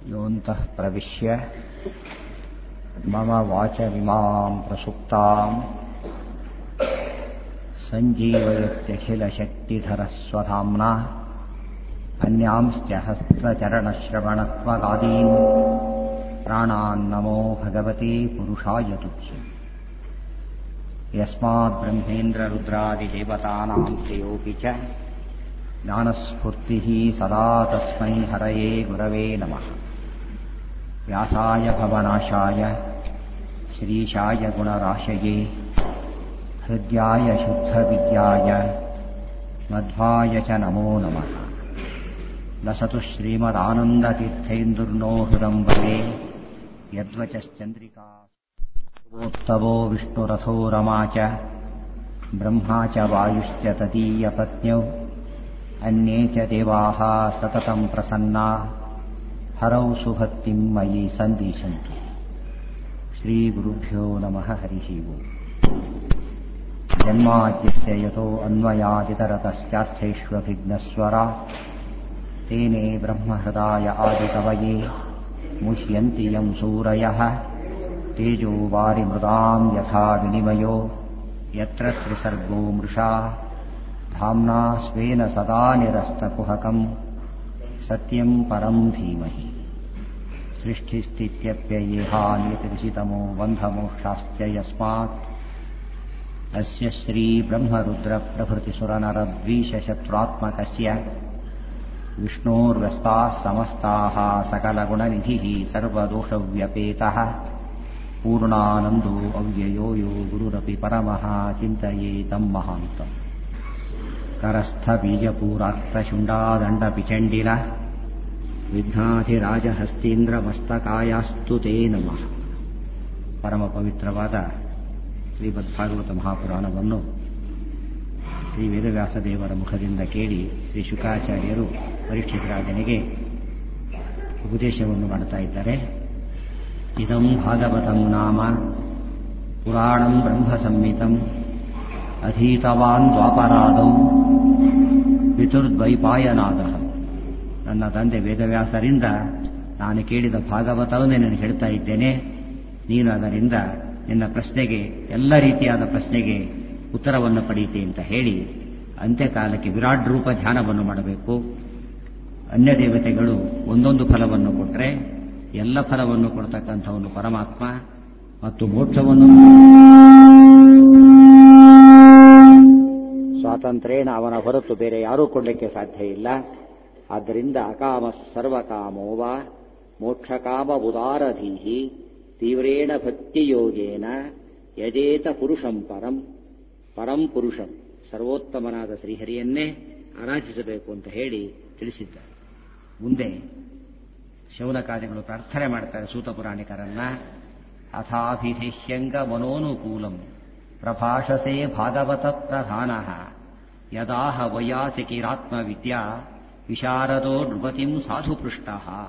योऽन्तः प्रविश्य मम वाचमिमां प्रसुप्ताम् सञ्जीवयत्यखिलशक्तिधरस्वधाम्ना अन्यांश्च हस्तचरणश्रवणत्वगादीन् प्राणान्नमो भगवते पुरुषाय तुभ्यम् यस्माद्ब्रह्मेन्द्ररुद्रादिदेवतानां श्रेयोऽपि च ज्ञानस्फूर्तिः सदा तस्मै हरये गुरवे नमः व्यासाय भवनाशाय श्रीशाय गुणराशये हृद्याय शुद्धविद्याय मध्वाय च नमो नमः लसतु श्रीमदानन्दतीर्थेन्दुर्नो हृदम्बरे यद्वचश्चन्द्रिका वोत्तवो विष्णुरथो रमा च ब्रह्मा च वायुश्च तदीयपत्न्यौ अन्ये च देवाः सततम् प्रसन्ना हरौ सुभक्तिम् मयि सन्दिशन्तु श्रीगुरुभ्यो नमः हरिः ओम् जन्माद्यस्य यतो अन्वयादितरतश्चार्थेष्वभिघ्नस्वरा तेने ब्रह्महृदाय आदिकवये मुह्यन्ति यम् सूरयः तेजो वारिमृदाम् यथा विनिमयो यत्र त्रिसर्गो मृषा धाम्ना स्वेन सदा निरस्तकुहकम् सत्यम् परम् धीमहि सृष्टिस्थित्यप्ययेहान्यतिरिचितमो बन्धमोक्षाश्च यस्मात् अस्य श्रीब्रह्मरुद्रप्रभृतिसुरनरद्वीशशत्रुरात्मकस्य विष्णोर्व्यस्ताः समस्ताः सकलगुणनिधिः सर्वदोषव्यपेतः पूर्णानन्दो अव्ययो यो गुरुरपि परमः चिन्तयेतम् महान्तम् करस्थबीजपूराक्तशुण्डादण्डपिचण्डिल ವಿಘ್ನಾಧಿರಾಜಹಸ್ತೀಂದ್ರಮಸ್ತಕಾಯಾಸ್ತು ತೇ ನಮಃ ಪರಮ ಪವಿತ್ರವಾದ ಶ್ರೀಮದ್ಭಾಗವತ ಮಹಾಪುರಾಣವನ್ನು ಶ್ರೀ ವೇದವ್ಯಾಸ ದೇವರ ಮುಖದಿಂದ ಕೇಳಿ ಶ್ರೀ ಶುಕಾಚಾರ್ಯರು ಪರೀಕ್ಷಿತರಾಜನಿಗೆ ಉಪದೇಶವನ್ನು ಮಾಡ್ತಾ ಇದ್ದಾರೆ ಇದಂ ಭಾಗವತಂ ನಾಮ ಪುರಾಣಂ ಬ್ರಹ್ಮ ಸಂಹಿತಂ ಅಧೀತವಾನ್ ದ್ವಾಪರಾದೌ ಪಿತುರ್ದ್ವೈಪಾಯನಾದ ನನ್ನ ತಂದೆ ವೇದವ್ಯಾಸರಿಂದ ನಾನು ಕೇಳಿದ ಭಾಗವತವನ್ನೇ ನಾನು ಹೇಳ್ತಾ ಇದ್ದೇನೆ ನೀನು ಅದರಿಂದ ನಿನ್ನ ಪ್ರಶ್ನೆಗೆ ಎಲ್ಲ ರೀತಿಯಾದ ಪ್ರಶ್ನೆಗೆ ಉತ್ತರವನ್ನು ಪಡೆಯುತ್ತೆ ಅಂತ ಹೇಳಿ ಅಂತ್ಯಕಾಲಕ್ಕೆ ವಿರಾಟ್ ರೂಪ ಧ್ಯಾನವನ್ನು ಮಾಡಬೇಕು ಅನ್ಯ ದೇವತೆಗಳು ಒಂದೊಂದು ಫಲವನ್ನು ಕೊಟ್ಟರೆ ಎಲ್ಲ ಫಲವನ್ನು ಕೊಡ್ತಕ್ಕಂಥವನು ಪರಮಾತ್ಮ ಮತ್ತು ಮೋಕ್ಷವನ್ನು ಸ್ವಾತಂತ್ರ್ಯೇಣ ಅವನ ಹೊರತು ಬೇರೆ ಯಾರೂ ಕೊಡಲಿಕ್ಕೆ ಸಾಧ್ಯ ಇಲ್ಲ ಆದ್ದರಿಂದ ಅಕಾಮ ಸರ್ವಕಾಮೋವ ಮೋಕ್ಷಕಾಮ ಉದಾರಧೀಹಿ ತೀವ್ರೇಣ ಭಕ್ತಿಯೋಗೇನ ಯಜೇತ ಪುರುಷಂ ಪರಂ ಪರಂ ಪುರುಷಂ ಸರ್ವೋತ್ತಮನಾದ ಶ್ರೀಹರಿಯನ್ನೇ ಆರಾಧಿಸಬೇಕು ಅಂತ ಹೇಳಿ ತಿಳಿಸಿದ್ದಾರೆ ಮುಂದೆ ಶೌನಕಾದಿಗಳು ಪ್ರಾರ್ಥನೆ ಮಾಡ್ತಾರೆ ಸೂತ ಪುರಾಣಿಕರನ್ನ ಅಥಾಭಿಧಿಹ್ಯಂಗ ಮನೋನುಕೂಲಂ ಪ್ರಭಾಷಸೆ ಭಾಗವತ ಪ್ರಧಾನ ಯದಾಹ ವಯಾಸಿಕಿರಾತ್ಮ ವಿದ್ಯಾ ವಿಶಾರದೋ ನೃಪತಿಂ ಸಾಧು ಪೃಷ್ಟ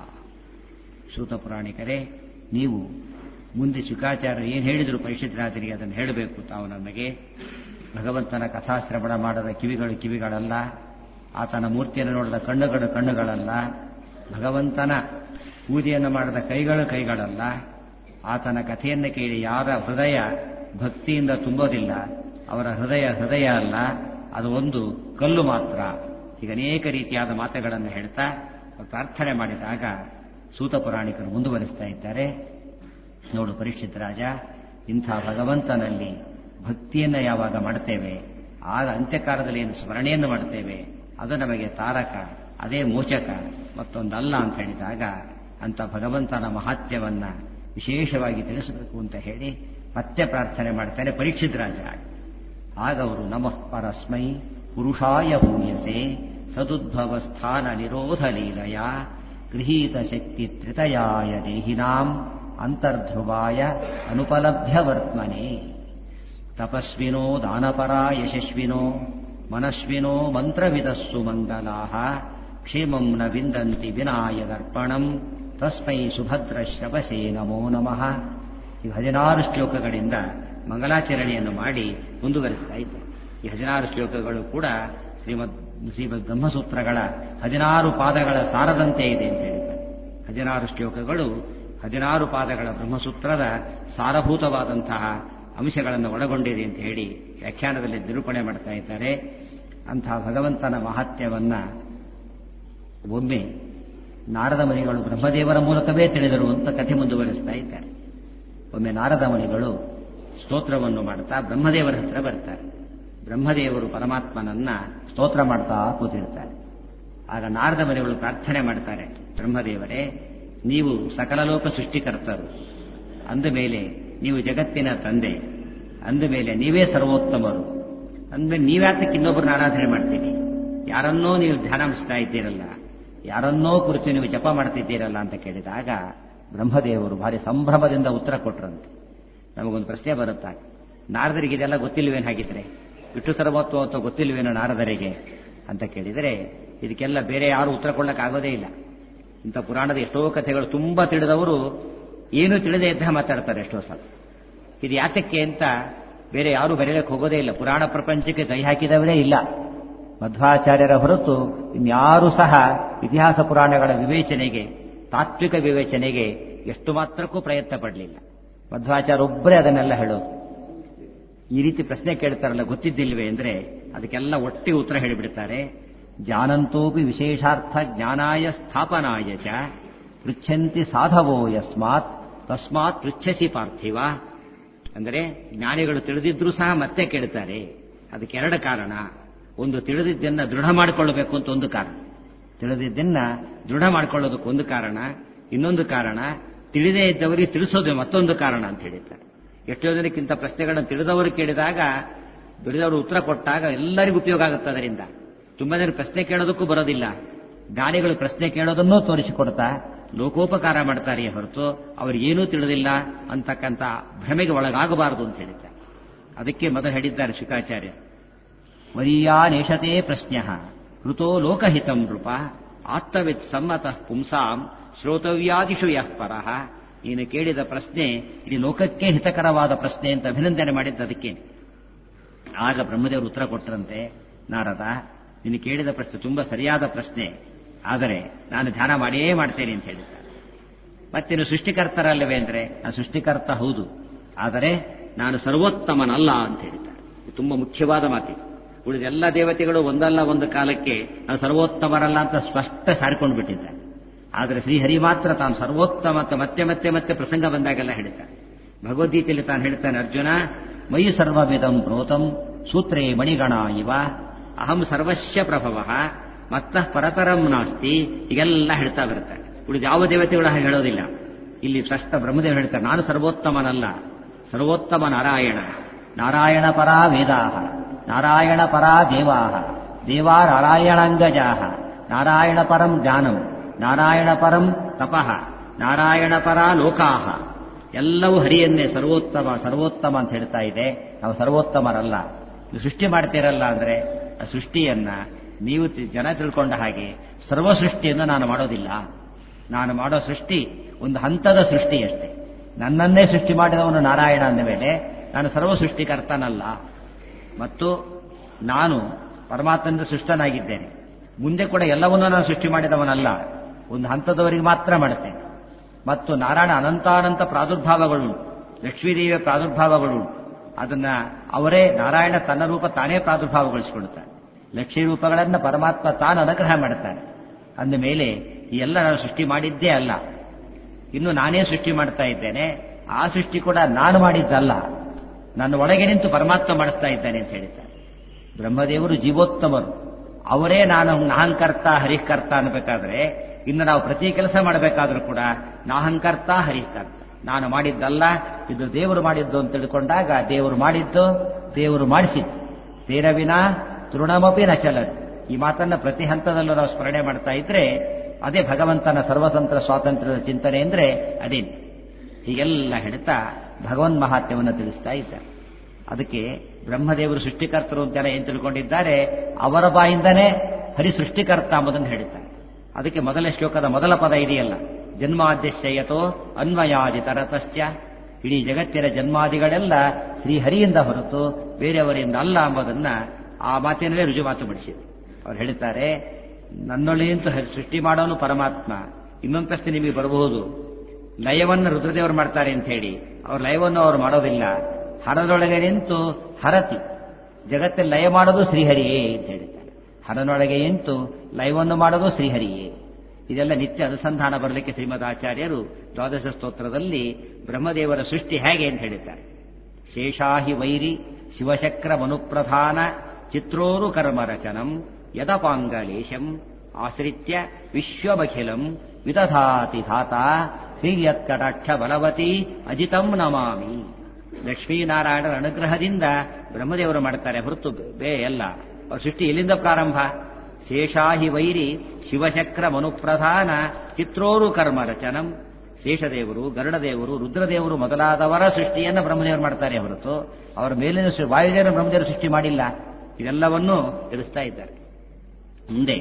ಸೂತ ಪುರಾಣಿಕರೇ ನೀವು ಮುಂದೆ ಶುಕಾಚಾರ್ಯರು ಏನು ಹೇಳಿದರು ಪರಿಷತ್ರಾಜನಿಗೆ ಅದನ್ನು ಹೇಳಬೇಕು ತಾವು ನಮಗೆ ಭಗವಂತನ ಕಥಾಶ್ರವಣ ಮಾಡದ ಕಿವಿಗಳು ಕಿವಿಗಳಲ್ಲ ಆತನ ಮೂರ್ತಿಯನ್ನು ನೋಡಿದ ಕಣ್ಣುಗಳು ಕಣ್ಣುಗಳಲ್ಲ ಭಗವಂತನ ಪೂಜೆಯನ್ನು ಮಾಡದ ಕೈಗಳು ಕೈಗಳಲ್ಲ ಆತನ ಕಥೆಯನ್ನು ಕೇಳಿ ಯಾರ ಹೃದಯ ಭಕ್ತಿಯಿಂದ ತುಂಬೋದಿಲ್ಲ ಅವರ ಹೃದಯ ಹೃದಯ ಅಲ್ಲ ಅದು ಒಂದು ಕಲ್ಲು ಮಾತ್ರ ಈಗ ಅನೇಕ ರೀತಿಯಾದ ಮಾತುಗಳನ್ನು ಹೇಳ್ತಾ ಪ್ರಾರ್ಥನೆ ಮಾಡಿದಾಗ ಸೂತ ಪುರಾಣಿಕರು ಮುಂದುವರಿಸ್ತಾ ಇದ್ದಾರೆ ನೋಡು ಪರೀಕ್ಷಿತ್ ರಾಜ ಇಂಥ ಭಗವಂತನಲ್ಲಿ ಭಕ್ತಿಯನ್ನು ಯಾವಾಗ ಮಾಡ್ತೇವೆ ಆಗ ಅಂತ್ಯಕಾಲದಲ್ಲಿ ಏನು ಸ್ಮರಣೆಯನ್ನು ಮಾಡ್ತೇವೆ ಅದು ನಮಗೆ ತಾರಕ ಅದೇ ಮೋಚಕ ಮತ್ತೊಂದಲ್ಲ ಅಂತ ಹೇಳಿದಾಗ ಅಂತ ಭಗವಂತನ ಮಹಾತ್ಮ್ಯವನ್ನ ವಿಶೇಷವಾಗಿ ತಿಳಿಸಬೇಕು ಅಂತ ಹೇಳಿ ಮತ್ತೆ ಪ್ರಾರ್ಥನೆ ಮಾಡ್ತಾರೆ ಪರೀಕ್ಷಿತ್ ರಾಜ ಆಗ ಅವರು ನಮಃ ಪರಸ್ಮೈ ಪುರುಷಾಯ ಭೂಯಸೆ ಸದುದ್ಭವ ಸ್ಥಾನ ನಿರೋಧ ಲೀಲಯ ಗೃಹೀತ ಶಕ್ತಿ ತ್ರಿತಯಾಯ ದೇಹಿನಾಂ ಅಂತರ್ಧ್ರುವಾಯ ಅನುಪಲಭ್ಯ ವರ್ತಮನೆ ತಪಸ್ವಿನೋ ದಾನಪರ ಯಶಸ್ವಿನೋ ಮನಸ್ವಿನೋ ಮಂತ್ರವಿದಸ್ಸು ಮಂಗಲಾಹ ಕ್ಷೇಮಂ ನ ವಿಂದಂತಿ ವಿನಾಯದರ್ಪಣಂ ತಸ್ಮೈ ಸುಭದ್ರ ಶ್ರವಸೇ ನಮೋ ನಮಃ ಈ ಹದಿನಾರು ಶ್ಲೋಕಗಳಿಂದ ಮಂಗಲಾಚರಣೆಯನ್ನು ಮಾಡಿ ಮುಂದುವರಿಸ್ತಾ ಇದ್ದಾರೆ ಈ ಹದಿನಾರು ಶ್ಲೋಕಗಳು ಕೂಡ ಶ್ರೀಮದ್ ಶ್ರೀಮದ್ ಬ್ರಹ್ಮಸೂತ್ರಗಳ ಹದಿನಾರು ಪಾದಗಳ ಸಾರದಂತೆ ಇದೆ ಅಂತ ಹೇಳಿದ್ದಾರೆ ಹದಿನಾರು ಶ್ಲೋಕಗಳು ಹದಿನಾರು ಪಾದಗಳ ಬ್ರಹ್ಮಸೂತ್ರದ ಸಾರಭೂತವಾದಂತಹ ಅಂಶಗಳನ್ನು ಒಳಗೊಂಡಿದೆ ಅಂತ ಹೇಳಿ ವ್ಯಾಖ್ಯಾನದಲ್ಲಿ ನಿರೂಪಣೆ ಮಾಡ್ತಾ ಇದ್ದಾರೆ ಅಂತಹ ಭಗವಂತನ ಮಹಾತ್ಮ್ಯವನ್ನ ಒಮ್ಮೆ ನಾರದ ಮುನಿಗಳು ಬ್ರಹ್ಮದೇವರ ಮೂಲಕವೇ ತಿಳಿದರು ಅಂತ ಕಥೆ ಮುಂದುವರಿಸ್ತಾ ಇದ್ದಾರೆ ಒಮ್ಮೆ ನಾರದ ಮುನಿಗಳು ಸ್ತೋತ್ರವನ್ನು ಮಾಡ್ತಾ ಬ್ರಹ್ಮದೇವರ ಹತ್ರ ಬರ್ತಾರೆ ಬ್ರಹ್ಮದೇವರು ಪರಮಾತ್ಮನನ್ನ ಸ್ತೋತ್ರ ಮಾಡ್ತಾ ಕೂತಿರ್ತಾರೆ ಆಗ ನಾರದ ಮುನಿಗಳು ಪ್ರಾರ್ಥನೆ ಮಾಡ್ತಾರೆ ಬ್ರಹ್ಮದೇವರೇ ನೀವು ಸಕಲ ಲೋಕ ಸೃಷ್ಟಿಕರ್ತರು ಅಂದ ಮೇಲೆ ನೀವು ಜಗತ್ತಿನ ತಂದೆ ಅಂದ ಮೇಲೆ ನೀವೇ ಸರ್ವೋತ್ತಮರು ಅಂದ್ಮೇಲೆ ನೀವ್ಯಾತಕ್ಕೆ ಇನ್ನೊಬ್ಬರನ್ನ ಆರಾಧನೆ ಮಾಡ್ತೀರಿ ಯಾರನ್ನೋ ನೀವು ಧ್ಯಾನಿಸ್ತಾ ಇದ್ದೀರಲ್ಲ ಯಾರನ್ನೋ ಕುರಿತು ನೀವು ಜಪ ಮಾಡ್ತಿದ್ದೀರಲ್ಲ ಅಂತ ಕೇಳಿದಾಗ ಬ್ರಹ್ಮದೇವರು ಭಾರಿ ಸಂಭ್ರಮದಿಂದ ಉತ್ತರ ಕೊಟ್ರಂತೆ ನಮಗೊಂದು ಪ್ರಶ್ನೆ ಬರುತ್ತಾ ನಾರದರಿಗೆ ಇದೆಲ್ಲ ಗೊತ್ತಿಲ್ವೇನು ಹಾಗಿದ್ರೆ ವಿಷ್ಣು ಸರ್ವತ್ವ ಅಥವಾ ಗೊತ್ತಿಲ್ವೇನೋ ನಾರದರಿಗೆ ಅಂತ ಕೇಳಿದರೆ ಇದಕ್ಕೆಲ್ಲ ಬೇರೆ ಯಾರು ಉತ್ತರ ಕೊಡಕ್ಕಾಗೋದೇ ಇಲ್ಲ ಇಂಥ ಪುರಾಣದ ಎಷ್ಟೋ ಕಥೆಗಳು ತುಂಬಾ ತಿಳಿದವರು ಏನೂ ತಿಳಿದೇ ಇದ್ದ ಮಾತಾಡ್ತಾರೆ ಎಷ್ಟೋ ಸಲ ಇದು ಯಾತಕ್ಕೆ ಅಂತ ಬೇರೆ ಯಾರು ಬರೆಯಲಿಕ್ಕೆ ಹೋಗೋದೇ ಇಲ್ಲ ಪುರಾಣ ಪ್ರಪಂಚಕ್ಕೆ ಕೈ ಹಾಕಿದವರೇ ಇಲ್ಲ ಮಧ್ವಾಚಾರ್ಯರ ಹೊರತು ಇನ್ಯಾರೂ ಸಹ ಇತಿಹಾಸ ಪುರಾಣಗಳ ವಿವೇಚನೆಗೆ ತಾತ್ವಿಕ ವಿವೇಚನೆಗೆ ಎಷ್ಟು ಮಾತ್ರಕ್ಕೂ ಪ್ರಯತ್ನ ಪಡಲಿಲ್ಲ ಮಧ್ವಾಚಾರ್ಯ ಒಬ್ಬರೇ ಅದನ್ನೆಲ್ಲ ಹೇಳೋದು ಈ ರೀತಿ ಪ್ರಶ್ನೆ ಕೇಳ್ತಾರಲ್ಲ ಗೊತ್ತಿದ್ದಿಲ್ವೇ ಅಂದ್ರೆ ಅದಕ್ಕೆಲ್ಲ ಒಟ್ಟಿ ಉತ್ತರ ಹೇಳಿಬಿಡ್ತಾರೆ ಜಾನಂತೋಪಿ ವಿಶೇಷಾರ್ಥ ಜ್ಞಾನಾಯ ಸ್ಥಾಪನಾಯ ಚ ಪೃಚ್ಛಂತಿ ಸಾಧವೋ ಯಸ್ಮಾತ್ ತಸ್ಮಾತ್ ಪೃಚ್ಛಸಿ ಪಾರ್ಥಿವ ಅಂದರೆ ಜ್ಞಾನಿಗಳು ತಿಳಿದಿದ್ರೂ ಸಹ ಮತ್ತೆ ಕೇಳ್ತಾರೆ ಅದಕ್ಕೆ ಎರಡು ಕಾರಣ ಒಂದು ತಿಳಿದಿದ್ದನ್ನ ದೃಢ ಮಾಡಿಕೊಳ್ಳಬೇಕು ಅಂತ ಒಂದು ಕಾರಣ ತಿಳಿದಿದ್ದನ್ನ ದೃಢ ಮಾಡಿಕೊಳ್ಳೋದಕ್ಕೆ ಒಂದು ಕಾರಣ ಇನ್ನೊಂದು ಕಾರಣ ತಿಳಿದೇ ಇದ್ದವರಿಗೆ ತಿಳಿಸೋದು ಮತ್ತೊಂದು ಕಾರಣ ಅಂತ ಹೇಳಿದ್ದಾರೆ ಎಷ್ಟೋ ಜನಕ್ಕಿಂತ ಪ್ರಶ್ನೆಗಳನ್ನು ತಿಳಿದವರು ಕೇಳಿದಾಗ ತಿಳಿದವರು ಉತ್ತರ ಕೊಟ್ಟಾಗ ಎಲ್ಲರಿಗೂ ಉಪಯೋಗ ಆಗುತ್ತೆ ಅದರಿಂದ ತುಂಬಾ ಜನ ಪ್ರಶ್ನೆ ಕೇಳೋದಕ್ಕೂ ಬರೋದಿಲ್ಲ ಜ್ಞಾನಿಗಳು ಪ್ರಶ್ನೆ ಕೇಳೋದನ್ನೂ ತೋರಿಸಿಕೊಡ್ತಾ ಲೋಕೋಪಕಾರ ಮಾಡ್ತಾರೆ ಹೊರತು ಅವರಿಗೇನೂ ತಿಳಿದಿಲ್ಲ ಅಂತಕ್ಕಂಥ ಭ್ರಮೆಗೆ ಒಳಗಾಗಬಾರದು ಅಂತ ಹೇಳಿದ್ದಾರೆ ಅದಕ್ಕೆ ಮೊದಲು ಹೇಳಿದ್ದಾರೆ ಶುಕಾಚಾರ್ಯ ವರಿಯಾನೇಷತೆ ಪ್ರಶ್ನ ಋತೋ ಲೋಕಹಿತಂ ನೃಪ ಆತ್ತವಿತ್ ಸಮ್ಮತಃ ಪುಂಸಾಂ ಶ್ರೋತವ್ಯಾದಿಷು ಯಃ ಪರಃ ನೀನು ಕೇಳಿದ ಪ್ರಶ್ನೆ ಇಡೀ ಲೋಕಕ್ಕೆ ಹಿತಕರವಾದ ಪ್ರಶ್ನೆ ಅಂತ ಅಭಿನಂದನೆ ಮಾಡಿದ್ದು ಅದಕ್ಕೆ ಆಗ ಬ್ರಹ್ಮದೇವರು ಉತ್ತರ ಕೊಟ್ಟರಂತೆ ನಾರದ ನೀನು ಕೇಳಿದ ಪ್ರಶ್ನೆ ತುಂಬಾ ಸರಿಯಾದ ಪ್ರಶ್ನೆ ಆದರೆ ನಾನು ಧ್ಯಾನ ಮಾಡಿಯೇ ಮಾಡ್ತೇನೆ ಅಂತ ಹೇಳಿದ್ದಾರೆ ಮತ್ತೇನು ಸೃಷ್ಟಿಕರ್ತರಲ್ಲವೇ ಅಂದ್ರೆ ನಾನು ಸೃಷ್ಟಿಕರ್ತ ಹೌದು ಆದರೆ ನಾನು ಸರ್ವೋತ್ತಮನಲ್ಲ ಅಂತ ಹೇಳಿದ್ದಾರೆ ಇದು ತುಂಬಾ ಮುಖ್ಯವಾದ ಮಾತಿ ಉಳಿದ ಎಲ್ಲ ದೇವತೆಗಳು ಒಂದಲ್ಲ ಒಂದು ಕಾಲಕ್ಕೆ ನಾನು ಸರ್ವೋತ್ತಮರಲ್ಲ ಅಂತ ಸ್ಪಷ್ಟ ಸಾರಿಕೊಂಡು ಬಿಟ್ಟಿದ್ದಾರೆ ಆದರೆ ಶ್ರೀಹರಿ ಮಾತ್ರ ತಾನು ಸರ್ವೋತ್ತಮ ಅಂತ ಮತ್ತೆ ಮತ್ತೆ ಮತ್ತೆ ಪ್ರಸಂಗ ಬಂದಾಗೆಲ್ಲ ಹೇಳ್ತಾನೆ ಭಗವದ್ಗೀತೆಯಲ್ಲಿ ತಾನು ಹೇಳ್ತಾನೆ ಅರ್ಜುನ ಮಯಿ ಸರ್ವವಿದಂ ಪ್ರೋತಂ ಸೂತ್ರೇ ಮಣಿಗಣ ಇವ ಅಹಂ ಸರ್ವಸ್ಯ ಪ್ರಭವ ಮತ್ತಃ ಪರತರಂ ನಾಸ್ತಿ ಈಗೆಲ್ಲ ಹೇಳ್ತಾ ಬರ್ತಾರೆ ಉಳಿದ ಯಾವ ದೇವತೆಗಳು ಹಾಗೆ ಹೇಳೋದಿಲ್ಲ ಇಲ್ಲಿ ಸ್ಪಷ್ಟ ಬ್ರಹ್ಮದೇವರು ಹೇಳ್ತಾರೆ ನಾನು ಸರ್ವೋತ್ತಮನಲ್ಲ ಸರ್ವೋತ್ತಮ ನಾರಾಯಣ ನಾರಾಯಣ ಪರಾ ವೇದಾಹ ನಾರಾಯಣ ಪರಾ ದೇವಾಹ ದೇವಾ ನಾರಾಯಣಾಂಗಜಾಹ ನಾರಾಯಣ ಪರಂ ಜ್ಞಾನಂ ನಾರಾಯಣ ಪರಂ ತಪಃ ನಾರಾಯಣ ಪರ ಲೋಕಾಹ ಎಲ್ಲವೂ ಹರಿಯನ್ನೇ ಸರ್ವೋತ್ತಮ ಸರ್ವೋತ್ತಮ ಅಂತ ಹೇಳ್ತಾ ಇದೆ ನಾವು ಸರ್ವೋತ್ತಮರಲ್ಲ ನೀವು ಸೃಷ್ಟಿ ಮಾಡ್ತೀರಲ್ಲ ಅಂದ್ರೆ ಆ ಸೃಷ್ಟಿಯನ್ನ ನೀವು ತಿ- ಜನ ತಿಳ್ಕೊಂಡ ಹಾಗೆ ಸರ್ವ ಸೃಷ್ಟಿಯನ್ನು ನಾನು ಮಾಡೋದಿಲ್ಲ ನಾನು ಮಾಡೋ ಸೃಷ್ಟಿ ಒಂದು ಹಂತದ ಸೃಷ್ಟಿ ಅಷ್ಟೇ ನನ್ನನ್ನೇ ಸೃಷ್ಟಿ ಮಾಡಿದವನು ನಾರಾಯಣ ಅಂದ ಮೇಲೆ ನಾನು ಸರ್ವ ಸೃಷ್ಟಿಕರ್ತನಲ್ಲ ಮತ್ತು ನಾನು ಪರಮಾತ್ಮನ ಸೃಷ್ಟನಾಗಿದ್ದೇನೆ ಮುಂದೆ ಕೂಡ ಎಲ್ಲವನ್ನೂ ನಾನು ಸೃಷ್ಟಿ ಮಾಡಿದವನಲ್ಲ ಒಂದು ಹಂತದವರಿಗೆ ಮಾತ್ರ ಮಾಡುತ್ತೇನೆ ಮತ್ತು ನಾರಾಯಣ ಅನಂತಾನಂತ ಪ್ರಾದುರ್ಭಾವಗಳುಂಟು ಲಕ್ಷ್ಮೀದೇವಿಯ ಪ್ರಾದುರ್ಭಾವಗಳುಂಟು ಅದನ್ನ ಅವರೇ ನಾರಾಯಣ ತನ್ನ ರೂಪ ತಾನೇ ಪ್ರಾದುರ್ಭಾವಗೊಳಿಸಿಕೊಳ್ಳುತ್ತಾನೆ ಲಕ್ಷ್ಮೀ ರೂಪಗಳನ್ನು ಪರಮಾತ್ಮ ತಾನು ಅನುಗ್ರಹ ಮಾಡುತ್ತಾನೆ ಅಂದ ಮೇಲೆ ಈ ಎಲ್ಲ ನಾನು ಸೃಷ್ಟಿ ಮಾಡಿದ್ದೇ ಅಲ್ಲ ಇನ್ನು ನಾನೇ ಸೃಷ್ಟಿ ಮಾಡ್ತಾ ಇದ್ದೇನೆ ಆ ಸೃಷ್ಟಿ ಕೂಡ ನಾನು ಮಾಡಿದ್ದಲ್ಲ ನನ್ನ ಒಳಗೆ ನಿಂತು ಪರಮಾತ್ಮ ಮಾಡಿಸ್ತಾ ಇದ್ದಾನೆ ಅಂತ ಹೇಳಿದ್ದಾರೆ ಬ್ರಹ್ಮದೇವರು ಜೀವೋತ್ತಮರು ಅವರೇ ನಾನು ನಾಹಂಕರ್ತ ಹರಿಕರ್ತ ಅನ್ಬೇಕಾದ್ರೆ ಇನ್ನು ನಾವು ಪ್ರತಿ ಕೆಲಸ ಮಾಡಬೇಕಾದ್ರೂ ಕೂಡ ನಾಹಂಕರ್ತ ಹರಿಕರ್ತ ನಾನು ಮಾಡಿದ್ದಲ್ಲ ಇದು ದೇವರು ಮಾಡಿದ್ದು ಅಂತ ತಿಳ್ಕೊಂಡಾಗ ದೇವರು ಮಾಡಿದ್ದು ದೇವರು ಮಾಡಿಸಿದ್ದು ತೇರ ವಿನ ತೃಣಮಪಿ ನಚಲತ್ ಈ ಮಾತನ್ನ ಪ್ರತಿ ಹಂತದಲ್ಲೂ ನಾವು ಸ್ಮರಣೆ ಮಾಡ್ತಾ ಇದ್ರೆ ಅದೇ ಭಗವಂತನ ಸರ್ವತಂತ್ರ ಸ್ವಾತಂತ್ರ್ಯದ ಚಿಂತನೆ ಅಂದ್ರೆ ಅದೇನು ಹೀಗೆಲ್ಲ ಹೇಳ್ತಾ ಭಗವನ್ ಮಹಾತ್ಮ್ಯವನ್ನು ತಿಳಿಸ್ತಾ ಇದ್ದಾರೆ ಅದಕ್ಕೆ ಬ್ರಹ್ಮದೇವರು ಸೃಷ್ಟಿಕರ್ತರು ಅಂತೆಲ್ಲ ಏನ್ ತಿಳ್ಕೊಂಡಿದ್ದಾರೆ ಅವರ ಬಾಯಿಂದನೇ ಹರಿ ಸೃಷ್ಟಿಕರ್ತ ಎಂಬುದನ್ನು ಹೇಳಿದ್ದಾರೆ ಅದಕ್ಕೆ ಮೊದಲ ಶ್ಲೋಕದ ಮೊದಲ ಪದ ಇದೆಯಲ್ಲ ಜನ್ಮಾದ್ಯಶ್ಚಯತೋ ಅನ್ವಯಾದಿತರತಶ್ಚ ಇಡೀ ಜಗತ್ತಿನ ಜನ್ಮಾದಿಗಳೆಲ್ಲ ಶ್ರೀಹರಿಯಿಂದ ಹೊರತು ಬೇರೆಯವರಿಂದ ಅಲ್ಲ ಎಂಬುದನ್ನ ಆ ಮಾತಿನಲ್ಲೇ ರುಜುವಾತು ಮಾಡಿಸಿದೆ ಅವ್ರು ಹೇಳ್ತಾರೆ ನನ್ನೊಳಗಿಂತೂ ಹರಿ- ಸೃಷ್ಟಿ ಮಾಡೋನು ಪರಮಾತ್ಮ ಇನ್ನೊಂದು ಪ್ರಶ್ನೆ ನಿಮಗೆ ಬರಬಹುದು ಲಯವನ್ನು ರುದ್ರದೇವರು ಮಾಡ್ತಾರೆ ಅಂತ ಹೇಳಿ ಅವ್ರ ಲಯವನ್ನು ಅವರು ಮಾಡೋದಿಲ್ಲ ಹರದೊಳಗೆ ನಿಂತು ಹರತಿ ಜಗತ್ತಲ್ಲಿ ಲಯ ಮಾಡೋದು ಶ್ರೀಹರಿಯೇ ಅಂತ ಹೇಳ್ತಾರೆ ಹರನೊಳಗೆ ನಿಂತು ಲಯವನ್ನು ಮಾಡೋದು ಶ್ರೀಹರಿಯೇ ಇದೆಲ್ಲ ನಿತ್ಯ ಅನುಸಂಧಾನ ಬರಲಿಕ್ಕೆ ಶ್ರೀಮದ್ ಆಚಾರ್ಯರು ದ್ವಾದಶ ಸ್ತೋತ್ರದಲ್ಲಿ ಬ್ರಹ್ಮದೇವರ ಸೃಷ್ಟಿ ಹೇಗೆ ಅಂತ ಹೇಳಿದ್ದಾರೆ ಶೇಷಾಹಿ ವೈರಿ ಶಿವಶಕ್ರ ಮನುಪ್ರಧಾನ ಚಿತ್ರೋರು ಕರ್ಮರಚನಂ ಯದಪಾಂಗಲೇಶಂ ಆಶ್ರಿತ್ಯ ವಿಶ್ವಮಖಿಲಂ ವಿದಧಾತಿ ಧಾತ ಶ್ರೀಯತ್ಕಟಾಕ್ಷ ಬಲವತಿ ಅಜಿತಂ ನಮಾಮಿ ಲಕ್ಷ್ಮೀನಾರಾಯಣರ ಅನುಗ್ರಹದಿಂದ ಬ್ರಹ್ಮದೇವರು ಮಾಡ್ತಾರೆ ಹೊರತು ಬೇ ಎಲ್ಲ ಅವ್ರ ಸೃಷ್ಟಿ ಎಲ್ಲಿಂದ ಪ್ರಾರಂಭ ಶೇಷಾಹಿ ವೈರಿ ಶಿವಚಕ್ರ ಮನುಪ್ರಧಾನ ಚಿತ್ರೋರು ಕರ್ಮ ರಚನಂ ಶೇಷದೇವರು ಗರುಡದೇವರು ರುದ್ರದೇವರು ಮೊದಲಾದವರ ಸೃಷ್ಟಿಯನ್ನು ಬ್ರಹ್ಮದೇವರು ಮಾಡ್ತಾರೆ ಹೊರತು ಅವರ ಮೇಲಿನ ಸೃ- ವಾಯುದೇವರು ಬ್ರಹ್ಮದೇವರು ಸೃಷ್ಟಿ ಮಾಡಿಲ್ಲ ಇದೆಲ್ಲವನ್ನೂ ತಿಳಿಸ್ತಾ ಇದ್ದಾರೆ ಮುಂದೆ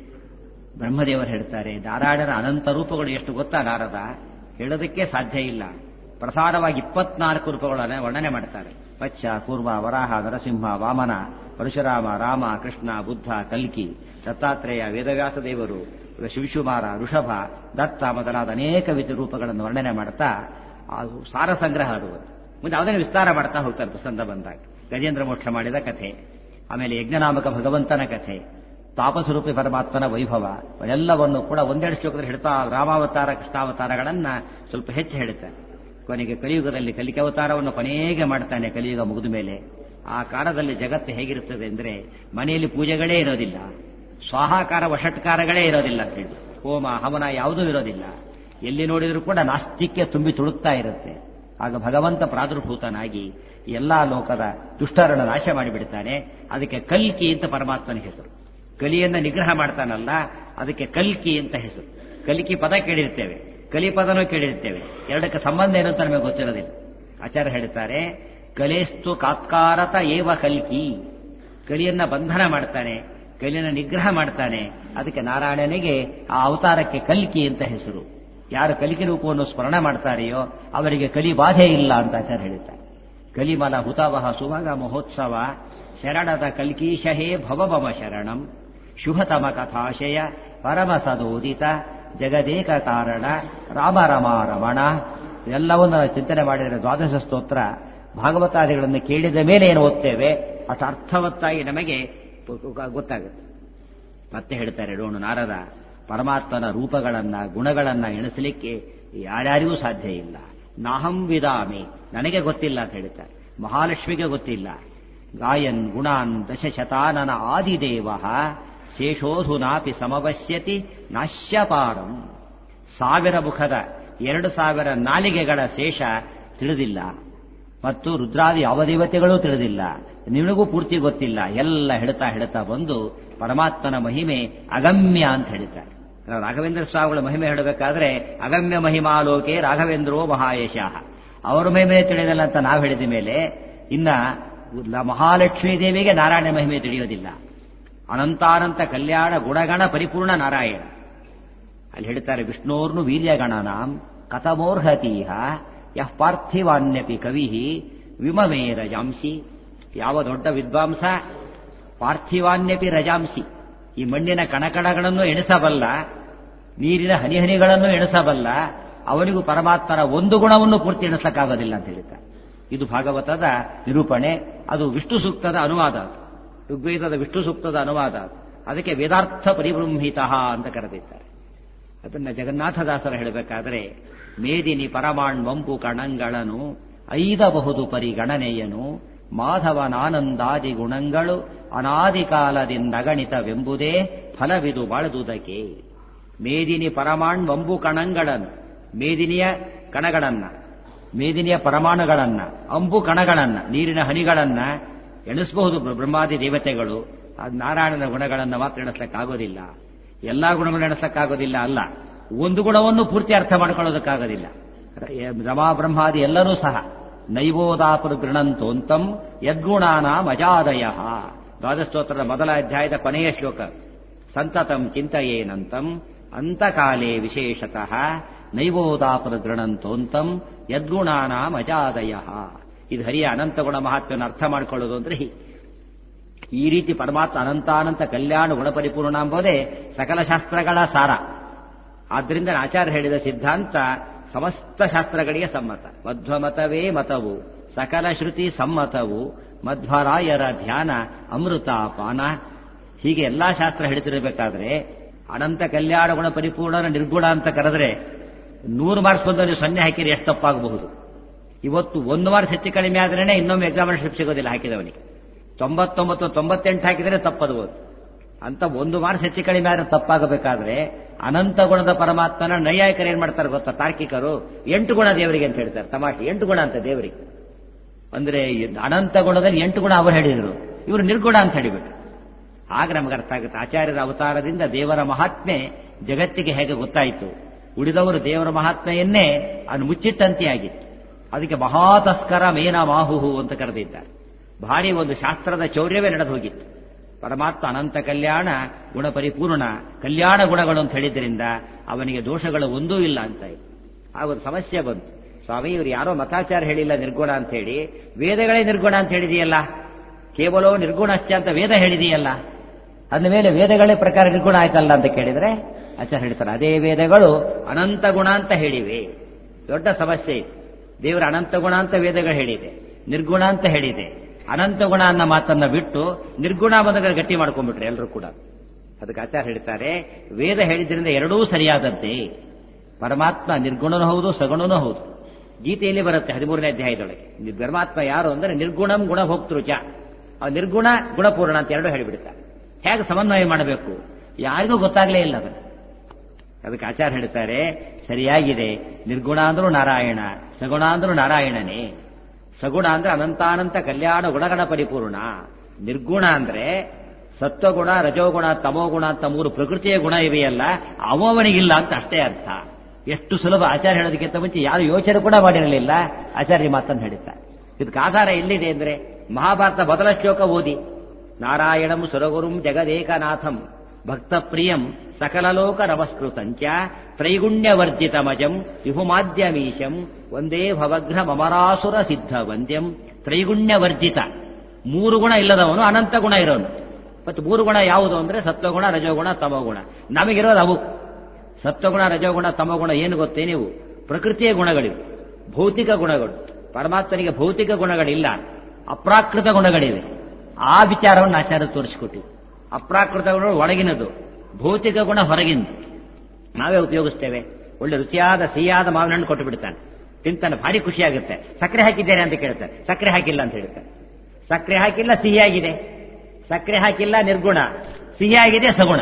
ಬ್ರಹ್ಮದೇವರು ಹೇಳ್ತಾರೆ ನಾರಾಯಣರ ಅನಂತ ರೂಪಗಳು ಎಷ್ಟು ಗೊತ್ತಾ ನಾರದ ಹೇಳೋದಕ್ಕೆ ಸಾಧ್ಯ ಇಲ್ಲ ಪ್ರಸಾರವಾಗಿ ಇಪ್ಪತ್ನಾಲ್ಕು ರೂಪಗಳನ್ನು ವರ್ಣನೆ ಮಾಡ್ತಾರೆ ಪಚ್ಚ ಕೂರ್ಮ ವರಾಹ ನರಸಿಂಹ ವಾಮನ ಪರಶುರಾಮ ರಾಮ ಕೃಷ್ಣ ಬುದ್ಧ ಕಲ್ಕಿ ದತ್ತಾತ್ರೇಯ ವೇದವ್ಯಾಸ ದೇವರು ಶಿವಶುಮಾರ ಋಷಭ ದತ್ತ ಮೊದಲಾದ ಅನೇಕ ವಿಧ ರೂಪಗಳನ್ನು ವರ್ಣನೆ ಮಾಡ್ತಾ ಅದು ಸಾರ ಸಂಗ್ರಹ ಅದು ಮುಂದೆ ಅದನ್ನು ವಿಸ್ತಾರ ಮಾಡ್ತಾ ಹೋಗ್ತಾರೆ ಪುಸ್ತಕ ಬಂದಾಗ ಗಜೇಂದ್ರ ಮೋಕ್ಷ ಮಾಡಿದ ಕಥೆ ಆಮೇಲೆ ಯಜ್ಞನಾಮಕ ಭಗವಂತನ ಕಥೆ ತಾಪಸ್ವರೂಪಿ ಪರಮಾತ್ಮನ ವೈಭವ ಎಲ್ಲವನ್ನು ಕೂಡ ಒಂದೆರಡು ಶ್ಲೋಕದಲ್ಲಿ ಹೇಳ್ತಾ ರಾಮಾವತಾರ ಕೃಷ್ಣಾವತಾರಗಳನ್ನ ಸ್ವಲ್ಪ ಹೆಚ್ಚು ಹೇಳುತ್ತಾನೆ ಕೊನೆಗೆ ಕಲಿಯುಗದಲ್ಲಿ ಕಲಿಕೆ ಅವತಾರವನ್ನು ಕೊನೆಗೆ ಮಾಡ್ತಾನೆ ಕಲಿಯುಗ ಮುಗಿದ ಮೇಲೆ ಆ ಕಾಲದಲ್ಲಿ ಜಗತ್ತು ಹೇಗಿರುತ್ತದೆ ಅಂದ್ರೆ ಮನೆಯಲ್ಲಿ ಪೂಜೆಗಳೇ ಇರೋದಿಲ್ಲ ಸ್ವಾಹಾಕಾರ ವಷಟ್ಕಾರಗಳೇ ಇರೋದಿಲ್ಲ ಅಂತ ಹೇಳಿ ಹೋಮ ಹವನ ಯಾವುದೂ ಇರೋದಿಲ್ಲ ಎಲ್ಲಿ ನೋಡಿದರೂ ಕೂಡ ನಾಸ್ತಿಕ್ಯ ತುಂಬಿ ತುಳುಕ್ತಾ ಇರುತ್ತೆ ಆಗ ಭಗವಂತ ಪ್ರಾದುರ್ಭೂತನಾಗಿ ಎಲ್ಲಾ ಲೋಕದ ದುಷ್ಟರನ್ನು ನಾಶ ಮಾಡಿಬಿಡ್ತಾನೆ ಅದಕ್ಕೆ ಕಲ್ಕಿ ಅಂತ ಪರಮಾತ್ಮನ ಹೆಸರು ಕಲಿಯನ್ನ ನಿಗ್ರಹ ಮಾಡ್ತಾನಲ್ಲ ಅದಕ್ಕೆ ಕಲ್ಕಿ ಅಂತ ಹೆಸರು ಕಲಿಕಿ ಪದ ಕೇಳಿರ್ತೇವೆ ಕಲಿ ಪದನೂ ಕೇಳಿರ್ತೇವೆ ಎರಡಕ್ಕೆ ಸಂಬಂಧ ಏನು ಅಂತ ನಮಗೆ ಗೊತ್ತಿರೋದಿಲ್ಲ ಆಚಾರ್ಯ ಹೇಳ್ತಾರೆ ಕಲೇಸ್ತು ಕಾತ್ಕಾರತ ಏವ ಕಲ್ಕಿ ಕಲಿಯನ್ನ ಬಂಧನ ಮಾಡ್ತಾನೆ ಕಲಿಯನ್ನ ನಿಗ್ರಹ ಮಾಡ್ತಾನೆ ಅದಕ್ಕೆ ನಾರಾಯಣನಿಗೆ ಆ ಅವತಾರಕ್ಕೆ ಕಲ್ಕಿ ಅಂತ ಹೆಸರು ಯಾರು ಕಲಿಕೆ ರೂಪವನ್ನು ಸ್ಮರಣೆ ಮಾಡ್ತಾರೆಯೋ ಅವರಿಗೆ ಕಲಿ ಬಾಧೆ ಇಲ್ಲ ಅಂತ ಆಚಾರ್ಯ ಹೇಳ್ತಾರೆ ಕಲಿಮಲ ಹುತವಹ ಸುಭಗ ಮಹೋತ್ಸವ ಶರಣದ ಕಲ್ಕೀಶಹೇ ಭವಭಮ ಶರಣಂ ಶುಭತಮ ಕಥಾಶಯ ಪರಮ ಸದೋದಿತ ಜಗದೇಕ ಕಾರಣ ರಾಮ ರಮ ರಮಣ ಎಲ್ಲವನ್ನು ಚಿಂತನೆ ಮಾಡಿದರೆ ದ್ವಾದಶ ಸ್ತೋತ್ರ ಭಾಗವತಾದಿಗಳನ್ನು ಕೇಳಿದ ಮೇಲೆ ಏನು ಓದ್ತೇವೆ ಅಷ್ಟು ಅರ್ಥವತ್ತಾಗಿ ನಮಗೆ ಗೊತ್ತಾಗುತ್ತೆ ಮತ್ತೆ ಹೇಳ್ತಾರೆ ರೋಣು ನಾರದ ಪರಮಾತ್ಮನ ರೂಪಗಳನ್ನ ಗುಣಗಳನ್ನ ಎಣಿಸಲಿಕ್ಕೆ ಯಾರ್ಯಾರಿಗೂ ಸಾಧ್ಯ ಇಲ್ಲ ನಾಹಂ ವಿದಾಮಿ ನನಗೆ ಗೊತ್ತಿಲ್ಲ ಅಂತ ಹೇಳ್ತಾರೆ ಮಹಾಲಕ್ಷ್ಮಿಗೆ ಗೊತ್ತಿಲ್ಲ ಗಾಯನ್ ಗುಣಾನ್ ದಶಶತಾನನ ಆದಿದೇವ ಶೇಷೋಧುನಾಪಿ ಸಮವಶ್ಯತಿ ನಾಶ್ಯಪಾರಂ ಸಾವಿರ ಮುಖದ ಎರಡು ಸಾವಿರ ನಾಲಿಗೆಗಳ ಶೇಷ ತಿಳಿದಿಲ್ಲ ಮತ್ತು ರುದ್ರಾದಿ ಯಾವ ದೇವತೆಗಳೂ ತಿಳಿದಿಲ್ಲ ನಿನಗೂ ಪೂರ್ತಿ ಗೊತ್ತಿಲ್ಲ ಎಲ್ಲ ಹೇಳ್ತಾ ಹೇಳ್ತಾ ಬಂದು ಪರಮಾತ್ಮನ ಮಹಿಮೆ ಅಗಮ್ಯ ಅಂತ ಹೇಳ್ತಾರೆ ರಾಘವೇಂದ್ರ ಸ್ವಾಮಿಗಳ ಮಹಿಮೆ ಹೇಳಬೇಕಾದ್ರೆ ಅಗಮ್ಯ ಮಹಿಮಾಲೋಕೆ ರಾಘವೇಂದ್ರೋ ಮಹಾಯಶಃ ಅವರ ಮಹಿಮೆ ತಿಳಿಯದಲ್ಲ ಅಂತ ನಾವು ಹೇಳಿದ ಮೇಲೆ ಇನ್ನ ಮಹಾಲಕ್ಷ್ಮೀ ದೇವಿಗೆ ನಾರಾಯಣ ಮಹಿಮೆ ತಿಳಿಯೋದಿಲ್ಲ ಅನಂತಾನಂತ ಕಲ್ಯಾಣ ಗುಣಗಣ ಪರಿಪೂರ್ಣ ನಾರಾಯಣ ಅಲ್ಲಿ ಹೇಳ್ತಾರೆ ವಿಷ್ಣೋರ್ನು ವೀರ್ಯಗಣನಾಂ ಕಥಮೋರ್ಹತೀಹ ಯಃ ಪಾರ್ಥಿವಾನ್ಯಪಿ ಕವಿ ವಿಮಮೇ ರಜಾಂಸಿ ಯಾವ ದೊಡ್ಡ ವಿದ್ವಾಂಸ ಪಾರ್ಥಿವಾನ್ಯಪಿ ರಜಾಂಸಿ ಈ ಮಣ್ಣಿನ ಕಣಕಣಗಳನ್ನು ಎಣಿಸಬಲ್ಲ ನೀರಿನ ಹನಿಹನಿಗಳನ್ನು ಎಣಿಸಬಲ್ಲ ಅವನಿಗೂ ಪರಮಾತ್ಮನ ಒಂದು ಗುಣವನ್ನು ಪೂರ್ತಿ ಎಣಿಸಕ್ಕಾಗೋದಿಲ್ಲ ಅಂತ ಹೇಳ್ತಾರೆ ಇದು ಭಾಗವತದ ನಿರೂಪಣೆ ಅದು ವಿಷ್ಣು ಸೂಕ್ತದ ಅನುವಾದ ಋಗ್ವೇದದ ವಿಷ್ಣು ಸೂಕ್ತದ ಅನುವಾದ ಅದಕ್ಕೆ ವೇದಾರ್ಥ ಪರಿಬೃಂಹಿತ ಅಂತ ಕರೆದಿದ್ದಾರೆ ಅದನ್ನ ಜಗನ್ನಾಥದಾಸರ ಹೇಳಬೇಕಾದ್ರೆ ಮೇದಿನಿ ಪರಮಾಣ್ವಂಪು ಕಣಂಗಳನ್ನು ಐದಬಹುದು ಪರಿಗಣನೆಯನು ಮಾಧವನಾನಂದಾದಿ ಗುಣಗಳು ಅನಾದಿ ಕಾಲದಿಂದಗಣಿತವೆಂಬುದೇ ಫಲವಿದು ಬಾಳದುದಕ್ಕೆ ಮೇದಿನಿ ಪರಮಾಣ್ವಂಬು ಕಣಗಳನ್ನು ಮೇದಿನಿಯ ಕಣಗಳನ್ನ ಮೇದಿನಿಯ ಪರಮಾಣುಗಳನ್ನ ಅಂಬು ಕಣಗಳನ್ನ ನೀರಿನ ಹನಿಗಳನ್ನ ಎಣಿಸಬಹುದು ಬ್ರಹ್ಮಾದಿ ದೇವತೆಗಳು ನಾರಾಯಣನ ಗುಣಗಳನ್ನು ಮಾತ್ರ ಎಣಿಸ್ಲಿಕ್ಕಾಗೋದಿಲ್ಲ ಎಲ್ಲಾ ಗುಣಗಳನ್ನು ಎಣಿಸ್ಲಿಕ್ಕಾಗೋದಿಲ್ಲ ಅಲ್ಲ ಒಂದು ಗುಣವನ್ನು ಪೂರ್ತಿ ಅರ್ಥ ಮಾಡ್ಕೊಳ್ಳೋದಕ್ಕಾಗೋದಿಲ್ಲ ರಮಾ ಬ್ರಹ್ಮಾದಿ ಎಲ್ಲರೂ ಸಹ ನೈವೋದಾಪುರ ಗೃಣಂತೋಂತಂ ಯದ್ಗುಣಾನಾಂ ಅಜಾದಯ ದ್ವಾದಸ್ತೋತ್ರದ ಮೊದಲ ಅಧ್ಯಾಯದ ಕೊನೆಯ ಶ್ಲೋಕ ಸಂತತಂ ಚಿಂತೆಯೇನಂತಂ ಅಂತಕಾಲೇ ವಿಶೇಷತಃ ನೈವೋದಾಪುರ ಗೃಣಂತೋಂತಂ ಯದ್ಗುಣಾನಾಂ ಅಜಾದಯ ಇದು ಹರಿಯ ಅನಂತ ಗುಣ ಮಹಾತ್ಮೆಯನ್ನು ಅರ್ಥ ಮಾಡಿಕೊಳ್ಳೋದು ಅಂದ್ರೆ ಈ ರೀತಿ ಪರಮಾತ್ಮ ಅನಂತಾನಂತ ಕಲ್ಯಾಣ ಗುಣಪರಿಪೂರ್ಣ ಎಂಬುದೇ ಸಕಲ ಶಾಸ್ತ್ರಗಳ ಸಾರ ಆದ್ದರಿಂದ ಆಚಾರ್ಯ ಹೇಳಿದ ಸಿದ್ಧಾಂತ ಸಮಸ್ತ ಶಾಸ್ತ್ರಗಳಿಗೆ ಸಮ್ಮತ ಮಧ್ವಮತವೇ ಮತವು ಸಕಲ ಶ್ರುತಿ ಸಮ್ಮತವು ಮಧ್ವರಾಯರ ಧ್ಯಾನ ಅಮೃತ ಪಾನ ಹೀಗೆ ಎಲ್ಲಾ ಶಾಸ್ತ್ರ ಹಿಡಿತಿರಬೇಕಾದ್ರೆ ಅನಂತ ಕಲ್ಯಾಣ ಗುಣ ಪರಿಪೂರ್ಣ ನಿರ್ಗುಣ ಅಂತ ಕರೆದ್ರೆ ನೂರು ಮಾರ್ಕ್ಸ್ ಬಂದು ನೀವು ಸೊನ್ನೆ ಹಾಕಿದ್ರೆ ಎಷ್ಟು ತಪ್ಪಾಗಬಹುದು ಇವತ್ತು ಒಂದು ಮಾರ್ಕ್ಸ್ ಹೆಚ್ಚು ಕಡಿಮೆ ಆದ್ರೇನೆ ಇನ್ನೊಮ್ಮೆ ಎಕ್ಸಾಮಿನೇಷನ್ ಸಿಗೋದಿಲ್ಲ ಹಾಕಿದವನಿಗೆ ತೊಂಬತ್ತೊಂಬತ್ತು ತೊಂಬತ್ತೆಂಟು ಹಾಕಿದರೆ ತಪ್ಪದಬಹುದು ಅಂತ ಒಂದು ಮಾರ್ಕ್ಸ್ ಹೆಚ್ಚು ಕಡಿಮೆ ಆದ್ರೆ ತಪ್ಪಾಗಬೇಕಾದ್ರೆ ಅನಂತ ಗುಣದ ಪರಮಾತ್ಮನ ನೈಯಾಯಿಕರು ಏನ್ ಮಾಡ್ತಾರೆ ಗೊತ್ತಾ ತಾರ್ಕಿಕರು ಎಂಟು ಗುಣ ದೇವರಿಗೆ ಅಂತ ಹೇಳ್ತಾರೆ ತಮಾಷೆ ಎಂಟು ಗುಣ ಅಂತ ದೇವರಿಗೆ ಅಂದ್ರೆ ಅನಂತ ಗುಣದಲ್ಲಿ ಎಂಟು ಗುಣ ಅವರು ಹೇಳಿದ್ರು ಇವರು ನಿರ್ಗುಣ ಅಂತ ಹೇಳಿಬಿಟ್ರು ಆಗ ನಮಗೆ ಅರ್ಥ ಆಗುತ್ತೆ ಆಚಾರ್ಯರ ಅವತಾರದಿಂದ ದೇವರ ಮಹಾತ್ಮೆ ಜಗತ್ತಿಗೆ ಹೇಗೆ ಗೊತ್ತಾಯಿತು ಉಳಿದವರು ದೇವರ ಮಹಾತ್ಮೆಯನ್ನೇ ಅದು ಮುಚ್ಚಿಟ್ಟಂತೆ ಆಗಿತ್ತು ಅದಕ್ಕೆ ಮಹಾತಸ್ಕರ ಮೇನ ಮಾಹುಹು ಅಂತ ಕರೆದಿದ್ದಾರೆ ಭಾರಿ ಒಂದು ಶಾಸ್ತ್ರದ ಚೌರ್ಯವೇ ನಡೆದು ಹೋಗಿತ್ತು ಪರಮಾತ್ಮ ಅನಂತ ಕಲ್ಯಾಣ ಗುಣ ಪರಿಪೂರ್ಣ ಕಲ್ಯಾಣ ಗುಣಗಳು ಅಂತ ಹೇಳಿದ್ರಿಂದ ಅವನಿಗೆ ದೋಷಗಳು ಒಂದೂ ಇಲ್ಲ ಅಂತ ಆ ಒಂದು ಸಮಸ್ಯೆ ಬಂತು ಸ್ವಾಮಿ ಇವರು ಯಾರೋ ಮತಾಚಾರ ಹೇಳಿಲ್ಲ ನಿರ್ಗುಣ ಅಂತ ಹೇಳಿ ವೇದಗಳೇ ನಿರ್ಗುಣ ಅಂತ ಹೇಳಿದೆಯಲ್ಲ ಕೇವಲ ನಿರ್ಗುಣಶ್ಚ ಅಂತ ವೇದ ಹೇಳಿದೆಯಲ್ಲ ಅಂದ ಮೇಲೆ ವೇದಗಳೇ ಪ್ರಕಾರ ನಿರ್ಗುಣ ಆಯ್ತಲ್ಲ ಅಂತ ಕೇಳಿದ್ರೆ ಆಚಾರ್ಯ ಹೇಳ್ತಾರೆ ಅದೇ ವೇದಗಳು ಅನಂತ ಗುಣ ಅಂತ ಹೇಳಿವೆ ದೊಡ್ಡ ಸಮಸ್ಯೆ ಇದೆ ದೇವರ ಅನಂತ ಗುಣ ಅಂತ ವೇದಗಳು ಹೇಳಿದೆ ನಿರ್ಗುಣ ಅಂತ ಹೇಳಿದೆ ಅನಂತ ಗುಣ ಅನ್ನೋ ಮಾತನ್ನ ಬಿಟ್ಟು ನಿರ್ಗುಣ ಬಂದಗಳು ಗಟ್ಟಿ ಮಾಡ್ಕೊಂಡ್ಬಿಟ್ರೆ ಎಲ್ಲರೂ ಕೂಡ ಅದಕ್ಕೆ ಆಚಾರ್ಯ ಹೇಳ್ತಾರೆ ವೇದ ಹೇಳಿದ್ರಿಂದ ಎರಡೂ ಸರಿಯಾದಂತೆ ಪರಮಾತ್ಮ ನಿರ್ಗುಣನೂ ಹೌದು ಸಗುಣನೂ ಹೌದು ಗೀತೆಯಲ್ಲಿ ಬರುತ್ತೆ ಹದಿಮೂರನೇ ಅಧ್ಯಾಯದೊಳಗೆ ಪರಮಾತ್ಮ ಯಾರು ಅಂದ್ರೆ ನಿರ್ಗುಣಂ ಗುಣ ಹೋಗ್ತೃ ಚ ಆ ನಿರ್ಗುಣ ಗುಣಪೂರ್ಣ ಅಂತ ಎರಡು ಹೇಳಿಬಿಡ್ತಾರೆ ಹೇಗೆ ಸಮನ್ವಯ ಮಾಡಬೇಕು ಯಾರಿಗೂ ಗೊತ್ತಾಗ್ಲೇ ಇಲ್ಲ ಅದನ್ನು ಅದಕ್ಕೆ ಆಚಾರ ಹೇಳ್ತಾರೆ ಸರಿಯಾಗಿದೆ ನಿರ್ಗುಣ ಅಂದ್ರೂ ನಾರಾಯಣ ಸಗುಣ ಅಂದ್ರೂ ನಾರಾಯಣನೇ ಸಗುಣ ಅಂದ್ರೆ ಅನಂತಾನಂತ ಕಲ್ಯಾಣ ಗುಣಗಣ ಪರಿಪೂರ್ಣ ನಿರ್ಗುಣ ಅಂದ್ರೆ ಸತ್ವಗುಣ ರಜೋಗುಣ ತಮೋಗುಣ ಅಂತ ಮೂರು ಪ್ರಕೃತಿಯ ಗುಣ ಇವೆಯಲ್ಲ ಅವನಿಗಿಲ್ಲ ಅಂತ ಅಷ್ಟೇ ಅರ್ಥ ಎಷ್ಟು ಸುಲಭ ಆಚಾರ್ಯ ಹೇಳೋದಕ್ಕಿಂತ ಮುಂಚೆ ಯಾರು ಯೋಚನೆ ಕೂಡ ಮಾಡಿರಲಿಲ್ಲ ಆಚಾರ್ಯ ಮಾತನ್ನು ಹೇಳಿದ್ದಾರೆ ಇದಕ್ಕೆ ಆಧಾರ ಎಲ್ಲಿದೆ ಅಂದ್ರೆ ಮಹಾಭಾರತ ಮೊದಲ ಶ್ಲೋಕ ಓದಿ ನಾರಾಯಣಂ ಸುರಗುರುಂ ಜಗದೇಕನಾಥಂ ಭಕ್ತ ಪ್ರಿಯಂ ಸಕಲಲೋಕ ನಮಸ್ಕೃತಂಚ ತ್ರೈಗುಣ್ಯವರ್ಜಿತಮಜಂ ವಿಹುಮಾದ್ಯಮೀಶಂ ಒಂದೇ ಭವಘ್ನ ಮಮರಾಸುರ ಸಿದ್ಧ ವಂದ್ಯಂ ತ್ರೈಗುಣ್ಯವರ್ಜಿತ ಮೂರು ಗುಣ ಇಲ್ಲದವನು ಅನಂತ ಗುಣ ಇರೋನು ಮತ್ತು ಮೂರು ಗುಣ ಯಾವುದು ಅಂದ್ರೆ ಸತ್ವಗುಣ ರಜೋಗುಣ ತಮೋಗುಣ ನಮಗಿರೋದು ಅವು ಸತ್ವಗುಣ ರಜೋಗುಣ ತಮೋಗುಣ ಏನು ಗೊತ್ತೇ ನೀವು ಪ್ರಕೃತಿಯ ಗುಣಗಳಿವೆ ಭೌತಿಕ ಗುಣಗಳು ಪರಮಾತ್ಮನಿಗೆ ಭೌತಿಕ ಗುಣಗಳಿಲ್ಲ ಅಪ್ರಾಕೃತ ಗುಣಗಳಿವೆ ಆ ವಿಚಾರವನ್ನು ಆಚಾರ್ಯ ತೋರಿಸಿಕೊಟ್ಟಿವಿ ಅಪ್ರಾಕೃತ ಗುಣ ಒಳಗಿನದು ಭೌತಿಕ ಗುಣ ಹೊರಗಿಂದು ನಾವೇ ಉಪಯೋಗಿಸ್ತೇವೆ ಒಳ್ಳೆ ರುಚಿಯಾದ ಸಿಹಿಯಾದ ಮಾವಿನ ಹಣ್ಣು ಕೊಟ್ಟು ಬಿಡ್ತಾನೆ ತಿಂತಾನೆ ಭಾರಿ ಖುಷಿಯಾಗುತ್ತೆ ಸಕ್ಕರೆ ಹಾಕಿದ್ದೇನೆ ಅಂತ ಕೇಳ್ತಾನೆ ಸಕ್ಕರೆ ಹಾಕಿಲ್ಲ ಅಂತ ಹೇಳ್ತಾನೆ ಸಕ್ಕರೆ ಹಾಕಿಲ್ಲ ಸಿಹಿಯಾಗಿದೆ ಸಕ್ಕರೆ ಹಾಕಿಲ್ಲ ನಿರ್ಗುಣ ಸಿಹಿಯಾಗಿದೆ ಸಗುಣ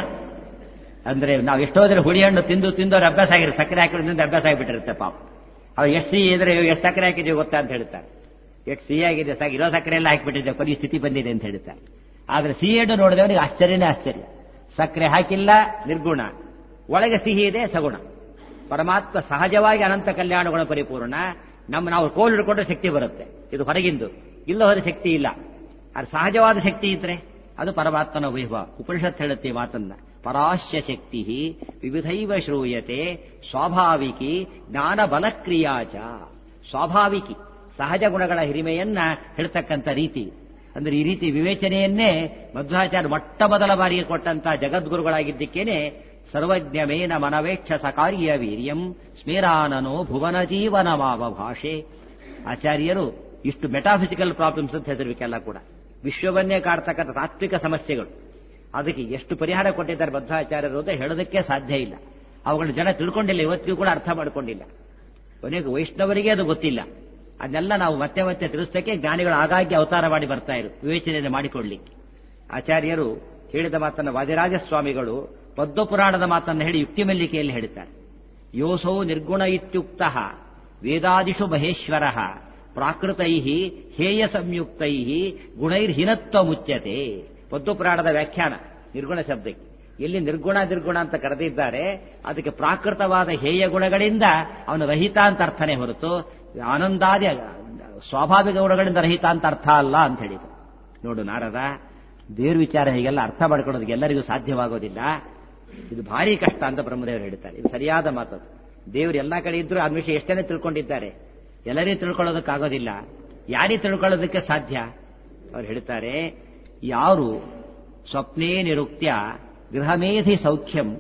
ಅಂದ್ರೆ ನಾವು ಎಷ್ಟೋ ಜನ ಹುಳಿ ಹಣ್ಣು ತಿಂದು ತಿಂದವ್ರು ಅಭ್ಯಾಸ ಆಗಿರುತ್ತೆ ಸಕ್ಕರೆ ಹಾಕಿರೋದ್ರಿಂದ ಅಭ್ಯಾಸ ಆಗಿಬಿಟ್ಟಿರುತ್ತೆ ಪಾಪ ಅವ್ರು ಎಷ್ಟು ಸಿಹಿ ಇದ್ರೆ ಎಷ್ಟು ಸಕ್ಕರೆ ಹಾಕಿದ್ದೀವಿ ಗೊತ್ತಾ ಅಂತ ಹೇಳ್ತಾರೆ ಎಷ್ಟು ಸಿಹಿಯಾಗಿದೆ ಸಾಕು ಇರೋ ಸಕ್ಕರೆ ಎಲ್ಲ ಹಾಕಿಬಿಟ್ಟಿದೆ ಕೊನೆ ಸ್ಥಿತಿ ಬಂದಿದೆ ಅಂತ ಹೇಳ್ತಾರೆ ಆದ್ರೆ ಸಿಹಿ ಹಣ್ಣು ನೋಡಿದವನಿಗೆ ಆಶ್ಚರ್ಯನೇ ಆಶ್ಚರ್ಯ ಸಕ್ಕರೆ ಹಾಕಿಲ್ಲ ನಿರ್ಗುಣ ಒಳಗೆ ಸಿಹಿ ಇದೆ ಸಗುಣ ಪರಮಾತ್ಮ ಸಹಜವಾಗಿ ಅನಂತ ಕಲ್ಯಾಣ ಗುಣ ಪರಿಪೂರ್ಣ ನಮ್ಮ ನಾವು ಕೋಲ್ ಹಿಡ್ಕೊಂಡ್ರೆ ಶಕ್ತಿ ಬರುತ್ತೆ ಇದು ಹೊರಗಿಂದು ಇಲ್ಲ ಹೊರ ಶಕ್ತಿ ಇಲ್ಲ ಅದು ಸಹಜವಾದ ಶಕ್ತಿ ಇದ್ರೆ ಅದು ಪರಮಾತ್ಮನ ವೈಭವ ಉಪನಿಷತ್ ಹೇಳುತ್ತೆ ಮಾತನ್ನ ಪರಾಶ್ಯ ಶಕ್ತಿ ವಿವಿಧೈವ ಶ್ರೂಯತೆ ಸ್ವಾಭಾವಿಕಿ ಜ್ಞಾನ ಬಲಕ್ರಿಯಾಚ ಸ್ವಾಭಾವಿಕಿ ಸಹಜ ಗುಣಗಳ ಹಿರಿಮೆಯನ್ನ ಹೇಳ್ತಕ್ಕಂಥ ರೀತಿ ಅಂದ್ರೆ ಈ ರೀತಿ ವಿವೇಚನೆಯನ್ನೇ ಮಧ್ವಾಚಾರ್ಯ ಮೊಟ್ಟ ಮೊದಲ ಬಾರಿಗೆ ಕೊಟ್ಟಂತಹ ಜಗದ್ಗುರುಗಳಾಗಿದ್ದಕ್ಕೇನೆ ಸರ್ವಜ್ಞಮೇನ ಮನವೇಕ್ಷ ಸಕಾರ್ಯ ವೀರ್ಯಂ ಸ್ಮೇರಾನನೋ ಭುವನ ಜೀವನ ಮಾವ ಭಾಷೆ ಆಚಾರ್ಯರು ಇಷ್ಟು ಮೆಟಾಫಿಸಿಕಲ್ ಪ್ರಾಬ್ಲಮ್ಸ್ ಅಂತ ಹೆಸರುವಿಕೆಲ್ಲ ಕೂಡ ವಿಶ್ವವನ್ನೇ ಕಾಡ್ತಕ್ಕಂಥ ತಾತ್ವಿಕ ಸಮಸ್ಯೆಗಳು ಅದಕ್ಕೆ ಎಷ್ಟು ಪರಿಹಾರ ಕೊಟ್ಟಿದ್ದಾರೆ ಬದ್ಧಾಚಾರ್ಯರು ಅಂತ ಹೇಳೋದಕ್ಕೆ ಸಾಧ್ಯ ಇಲ್ಲ ಅವುಗಳನ್ನ ಜನ ತಿಳ್ಕೊಂಡಿಲ್ಲ ಇವತ್ತಿಗೂ ಕೂಡ ಅರ್ಥ ಮಾಡ್ಕೊಂಡಿಲ್ಲ ಕೊನೆಗೆ ವೈಷ್ಣವರಿಗೆ ಅದು ಗೊತ್ತಿಲ್ಲ ಅದನ್ನೆಲ್ಲ ನಾವು ಮತ್ತೆ ಮತ್ತೆ ತಿಳಿಸಲಿಕ್ಕೆ ಜ್ಞಾನಿಗಳು ಆಗಾಗ್ಗೆ ಅವತಾರ ಮಾಡಿ ಬರ್ತಾ ಇರು ವಿವೇಚನೆಯನ್ನು ಮಾಡಿಕೊಳ್ಳಿಕ್ಕೆ ಆಚಾರ್ಯರು ಹೇಳಿದ ಮಾತನ್ನು ವಾದಿರಾಜ ಸ್ವಾಮಿಗಳು ಪದ್ಮಪುರಾಣದ ಮಾತನ್ನು ಹೇಳಿ ಯುಕ್ತಿ ಮಲ್ಲಿಕೆಯಲ್ಲಿ ಹೇಳುತ್ತಾರೆ ಯೋಸೌ ನಿರ್ಗುಣ ಇತ್ಯುಕ್ತ ವೇದಾದಿಷು ಮಹೇಶ್ವರ ಪ್ರಾಕೃತೈ ಹೇಯ ಸಂಯುಕ್ತೈ ಗುಣೈರ್ಹೀನತ್ವ ಮುಚ್ಯತೆ ಪದ್ಮಪುರಾಣದ ವ್ಯಾಖ್ಯಾನ ನಿರ್ಗುಣ ಶಬ್ದಕ್ಕೆ ಎಲ್ಲಿ ನಿರ್ಗುಣ ನಿರ್ಗುಣ ಅಂತ ಕರೆದಿದ್ದಾರೆ ಅದಕ್ಕೆ ಪ್ರಾಕೃತವಾದ ಹೇಯ ಗುಣಗಳಿಂದ ಅವನು ರಹಿತ ಅಂತ ಅರ್ಥನೇ ಹೊರತು ಆನಂದಾದಿ ಸ್ವಾಭಾವಿಕ ಗುಣಗಳಿಂದ ರಹಿತ ಅಂತ ಅರ್ಥ ಅಲ್ಲ ಅಂತ ಹೇಳಿದ್ರು ನೋಡು ನಾರದ ದೇವ್ರ ವಿಚಾರ ಹೀಗೆಲ್ಲ ಅರ್ಥ ಮಾಡ್ಕೊಳ್ಳೋದಕ್ಕೆ ಎಲ್ಲರಿಗೂ ಸಾಧ್ಯವಾಗೋದಿಲ್ಲ ಇದು ಭಾರಿ ಕಷ್ಟ ಅಂತ ಬ್ರಹ್ಮದೇವರು ಹೇಳ್ತಾರೆ ಇದು ಸರಿಯಾದ ಮಾತು ದೇವರು ಎಲ್ಲ ಕಡೆ ಇದ್ರು ಆ ವಿಷಯ ಎಷ್ಟೇ ತಿಳ್ಕೊಂಡಿದ್ದಾರೆ ಎಲ್ಲರೂ ತಿಳ್ಕೊಳ್ಳೋದಕ್ಕಾಗೋದಿಲ್ಲ ಯಾರೇ ತಿಳ್ಕೊಳ್ಳೋದಕ್ಕೆ ಸಾಧ್ಯ ಅವ್ರು ಹೇಳ್ತಾರೆ ಯಾರು ಸ್ವಪ್ನೇ ನಿರುಕ್ತ್ಯ ಗೃಹಮೇಧಿ ಸೌಖ್ಯಂ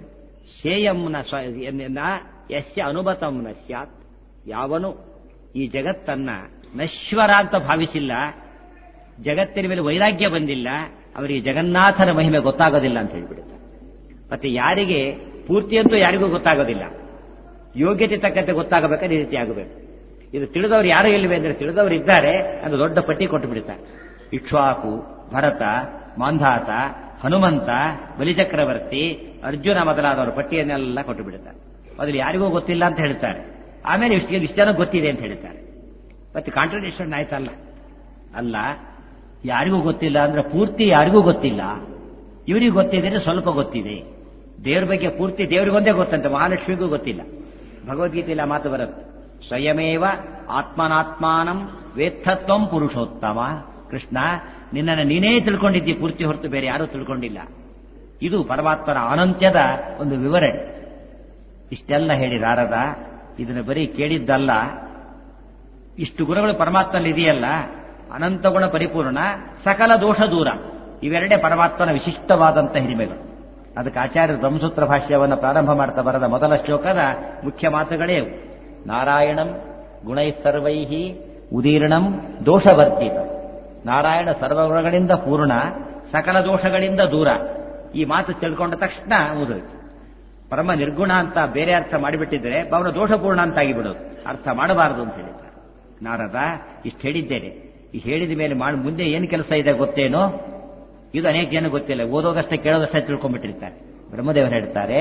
ಶೇಯಂನ ಸ್ವ ಎನ್ನ ಯಸ್ಯ ಅನುಮತಂ ನ ಸ್ಯಾತ್ ಯಾವನು ಈ ಜಗತ್ತನ್ನ ನಶ್ವರ ಅಂತ ಭಾವಿಸಿಲ್ಲ ಜಗತ್ತಿನ ಮೇಲೆ ವೈರಾಗ್ಯ ಬಂದಿಲ್ಲ ಅವರಿಗೆ ಜಗನ್ನಾಥನ ಮಹಿಮೆ ಗೊತ್ತಾಗೋದಿಲ್ಲ ಅಂತ ಹೇಳ್ಬಿಡುತ್ತೆ ಮತ್ತೆ ಯಾರಿಗೆ ಪೂರ್ತಿಯಂತೂ ಯಾರಿಗೂ ಗೊತ್ತಾಗೋದಿಲ್ಲ ಯೋಗ್ಯತೆ ತಕ್ಕಂತೆ ಗೊತ್ತಾಗಬೇಕಾದ್ರೆ ಈ ರೀತಿ ಆಗಬೇಕು ಇದು ತಿಳಿದವರು ಯಾರು ಇಲ್ಲವೇ ಅಂದ್ರೆ ತಿಳಿದವರು ಇದ್ದಾರೆ ಅದು ದೊಡ್ಡ ಪಟ್ಟಿ ಕೊಟ್ಟು ಬಿಡ್ತಾರೆ ಇಕ್ಷ್ವಾಕು ಭರತ ಮಾಂಧಾತ ಹನುಮಂತ ಬಲಿಚಕ್ರವರ್ತಿ ಅರ್ಜುನ ಮೊದಲಾದವರ ಪಟ್ಟಿಯನ್ನೆಲ್ಲ ಕೊಟ್ಟು ಬಿಡುತ್ತಾರೆ ಮೊದಲು ಯಾರಿಗೂ ಗೊತ್ತಿಲ್ಲ ಅಂತ ಹೇಳ್ತಾರೆ ಆಮೇಲೆ ಇಷ್ಟು ಇಷ್ಟು ಜನ ಗೊತ್ತಿದೆ ಅಂತ ಹೇಳ್ತಾರೆ ಮತ್ತೆ ಕಾಂಟ್ರಡಿಕ್ಷನ್ ಆಯ್ತಲ್ಲ ಅಲ್ಲ ಯಾರಿಗೂ ಗೊತ್ತಿಲ್ಲ ಅಂದ್ರೆ ಪೂರ್ತಿ ಯಾರಿಗೂ ಗೊತ್ತಿಲ್ಲ ಇವರಿಗೆ ಗೊತ್ತಿದೆ ಸ್ವಲ್ಪ ಗೊತ್ತಿದೆ ದೇವ್ರ ಬಗ್ಗೆ ಪೂರ್ತಿ ದೇವರಿಗೊಂದೇ ಗೊತ್ತಂತೆ ಮಹಾಲಕ್ಷ್ಮಿಗೂ ಗೊತ್ತಿಲ್ಲ ಭಗವದ್ಗೀತೆಯಲ್ಲಿ ಆ ಮಾತು ಬರುತ್ತೆ ಸ್ವಯಮೇವ ಆತ್ಮನಾತ್ಮಾನಂ ವೇತ್ತತ್ವಂ ಪುರುಷೋತ್ತಮ ಕೃಷ್ಣ ನಿನ್ನನ್ನು ನೀನೇ ತಿಳ್ಕೊಂಡಿದ್ದಿ ಪೂರ್ತಿ ಹೊರತು ಬೇರೆ ಯಾರೂ ತಿಳ್ಕೊಂಡಿಲ್ಲ ಇದು ಪರಮಾತ್ಮನ ಅನಂತ್ಯದ ಒಂದು ವಿವರಣೆ ಇಷ್ಟೆಲ್ಲ ಹೇಳಿ ನಾರದ ಇದನ್ನು ಬರೀ ಕೇಳಿದ್ದಲ್ಲ ಇಷ್ಟು ಗುಣಗಳು ಪರಮಾತ್ಮನಲ್ಲಿ ಇದೆಯಲ್ಲ ಅನಂತ ಗುಣ ಪರಿಪೂರ್ಣ ಸಕಲ ದೋಷ ದೂರ ಇವೆರಡೇ ಪರಮಾತ್ಮನ ವಿಶಿಷ್ಟವಾದಂಥ ಹಿರಿಮೆಗಳು ಅದಕ್ಕೆ ಆಚಾರ್ಯ ಬ್ರಹ್ಮಸೂತ್ರ ಭಾಷ್ಯವನ್ನು ಪ್ರಾರಂಭ ಮಾಡ್ತಾ ಬರದ ಮೊದಲ ಶ್ಲೋಕದ ಮುಖ್ಯ ಮಾತುಗಳೇ ಅವು. ನಾರಾಯಣಂ ಗುಣೈ ಸರ್ವೈ ಉದೀರ್ಣಂ ದೋಷವರ್ಜಿತ ನಾರಾಯಣ ಸರ್ವಗುಣಗಳಿಂದ ಪೂರ್ಣ ಸಕಲ ದೋಷಗಳಿಂದ ದೂರ ಈ ಮಾತು ತಿಳ್ಕೊಂಡ ತಕ್ಷಣ ಮುಗಿದೋಯ್ತು ಪರಮ ನಿರ್ಗುಣ ಅಂತ ಬೇರೆ ಅರ್ಥ ಮಾಡಿಬಿಟ್ಟಿದ್ರೆ ಅವನ ದೋಷಪೂರ್ಣ ಅಂತಾಗಿ ಬಿಡೋದು ಅರ್ಥ ಮಾಡಬಾರದು ಅಂತ ಹೇಳಿದ್ದಾರೆ ನಾರದ ಇಷ್ಟು ಹೇಳಿದ್ದೇನೆ ಈ ಹೇಳಿದ ಮೇಲೆ ಮಾಡಿ ಮುಂದೆ ಏನು ಕೆಲಸ ಇದೆ ಗೊತ್ತೇನೋ ಇದು ಅನೇಕ ಜನ ಗೊತ್ತಿಲ್ಲ ಓದೋದಷ್ಟೇ ಕೇಳೋದಷ್ಟೇ ತಿಳ್ಕೊಂಡ್ಬಿಟ್ಟಿರ್ತಾರೆ ಬ್ರಹ್ಮದೇವರು ಹೇಳ್ತಾರೆ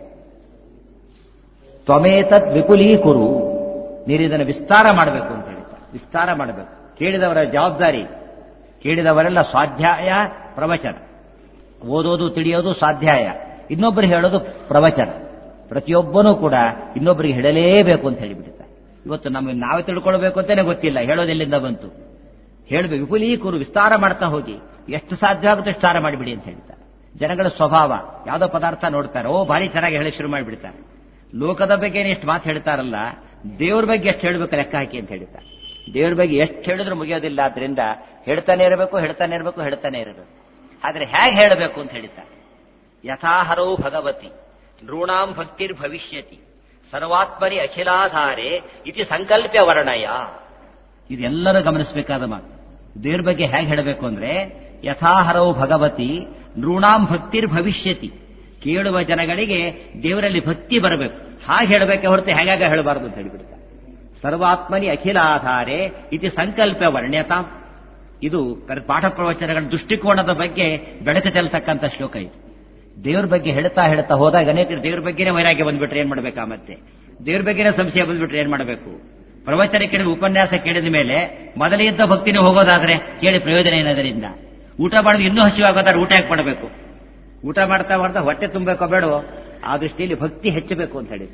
ತ್ವಮೇತತ್ ವಿಪುಲೀಕುರು ನೀನು ಇದನ್ನು ವಿಸ್ತಾರ ಮಾಡಬೇಕು ಅಂತ ಹೇಳ್ತಾರೆ ವಿಸ್ತಾರ ಮಾಡಬೇಕು ಕೇಳಿದವರ ಜವಾಬ್ದಾರಿ ಕೇಳಿದವರೆಲ್ಲ ಸ್ವಾಧ್ಯಾಯ ಪ್ರವಚನ ಓದೋದು ತಿಳಿಯೋದು ಸ್ವಾಧ್ಯಾಯ ಇನ್ನೊಬ್ಬರಿಗೆ ಹೇಳೋದು ಪ್ರವಚನ ಪ್ರತಿಯೊಬ್ಬನೂ ಕೂಡ ಇನ್ನೊಬ್ಬರಿಗೆ ಹೇಳಲೇಬೇಕು ಅಂತ ಹೇಳಿಬಿಡ್ತಾರೆ ಇವತ್ತು ನಮಗೆ ನಾವೇ ತಿಳ್ಕೊಳ್ಬೇಕು ಅಂತಾನೆ ಗೊತ್ತಿಲ್ಲ ಹೇಳೋದೆಲ್ಲಿಂದ ಬಂತು ಹೇಳಬೇಕು ವಿಪುಲೀಕರು ವಿಸ್ತಾರ ಮಾಡ್ತಾ ಹೋಗಿ ಎಷ್ಟು ಸಾಧ್ಯ ಆಗುತ್ತೆ ವಿಸ್ತಾರ ಮಾಡಿಬಿಡಿ ಅಂತ ಹೇಳ್ತಾರೆ ಜನಗಳ ಸ್ವಭಾವ ಯಾವುದೋ ಪದಾರ್ಥ ನೋಡ್ತಾರೆ ಓ ಭಾರಿ ಚೆನ್ನಾಗಿ ಹೇಳಿ ಶುರು ಮಾಡಿಬಿಡ್ತಾರೆ ಲೋಕದ ಬಗ್ಗೆ ಎಷ್ಟು ಮಾತು ಹೇಳ್ತಾರಲ್ಲ ದೇವ್ರ ಬಗ್ಗೆ ಎಷ್ಟು ಹೇಳಬೇಕು ಲೆಕ್ಕ ಹಾಕಿ ಅಂತ ಹೇಳ್ತಾರೆ ದೇವ್ರ ಬಗ್ಗೆ ಎಷ್ಟು ಹೇಳಿದ್ರು ಮುಗಿಯೋದಿಲ್ಲ ಆದ್ರಿಂದ ಹೇಳ್ತಾನೆ ಇರಬೇಕು ಹೇಳ್ತಾನೆ ಇರಬೇಕು ಹೇಳ್ತಾನೆ ಇರಬೇಕು ಆದ್ರೆ ಹೇಗೆ ಹೇಳಬೇಕು ಅಂತ ಹೇಳ್ತಾರೆ ಯಥಾಹರೌ ಭಗವತಿ ನೃಣಾಂ ಭಕ್ತಿರ್ ಭವಿಷ್ಯತಿ ಸರ್ವಾತ್ಮನಿ ಅಖಿಲಾಧಾರೆ ಇತಿ ಸಂಕಲ್ಪ್ಯ ವರ್ಣಯ ಇದೆಲ್ಲರೂ ಗಮನಿಸಬೇಕಾದ ಮಾತು ದೇವ್ರ ಬಗ್ಗೆ ಹೇಗೆ ಹೇಳಬೇಕು ಅಂದ್ರೆ ಯಥಾಹರೌ ಭಗವತಿ ನೃಣಾಂ ಭಕ್ತಿರ್ ಭವಿಷ್ಯತಿ ಕೇಳುವ ಜನಗಳಿಗೆ ದೇವರಲ್ಲಿ ಭಕ್ತಿ ಬರಬೇಕು ಹಾಗೆ ಹೇಳಬೇಕೆ ಹೊರತು ಹೇಗಾಗ ಹೇಳಬಾರದು ಅಂತ ಹೇಳಿಬಿಡ್ತಾರೆ ಸರ್ವಾತ್ಮನಿ ಅಖಿಲಾಧಾರೆ ಇತಿ ಸಂಕಲ್ಪ ವರ್ಣ್ಯತಾಂ ಇದು ಪಾಠ ಪ್ರವಚನಗಳ ದೃಷ್ಟಿಕೋನದ ಬಗ್ಗೆ ಬೆಳಕು ಚೆಲ್ತಕ್ಕಂಥ ಶ್ಲೋಕ ಇದು ದೇವ್ರ ಬಗ್ಗೆ ಹೇಳ್ತಾ ಹೇಳ್ತಾ ಹೋದಾಗ ಅನೇಕರು ದೇವ್ರ ಬಗ್ಗೆನೇ ವೈರಾಗ್ಯ ಬಂದ್ಬಿಟ್ರೆ ಏನ್ ಮಾಡ್ಬೇಕಾ ಮತ್ತೆ ದೇವ್ರ ಬಗ್ಗೆನೇ ಸಂಶಯ ಬಂದ್ಬಿಟ್ರೆ ಏನ್ ಮಾಡಬೇಕು ಪ್ರವಚನ ಕೇಳಿದ ಉಪನ್ಯಾಸ ಕೇಳಿದ ಮೇಲೆ ಮೊದಲಿದ್ದ ಭಕ್ತಿನೇ ಹೋಗೋದಾದ್ರೆ ಕೇಳಿ ಪ್ರಯೋಜನ ಏನದರಿಂದ ಊಟ ಮಾಡಿದ್ರೆ ಇನ್ನೂ ಹಸಿವಾಗೋದಾದ್ರೆ ಊಟ ಯಾಕೆ ಮಾಡಬೇಕು ಊಟ ಮಾಡ್ತಾ ಮಾಡ್ತಾ ಹೊಟ್ಟೆ ತುಂಬಬೇಕೋ ಬೇಡವೋ ಆ ದೃಷ್ಟಿಯಲ್ಲಿ ಭಕ್ತಿ ಹೆಚ್ಚಬೇಕು ಅಂತ ಹೇಳಿ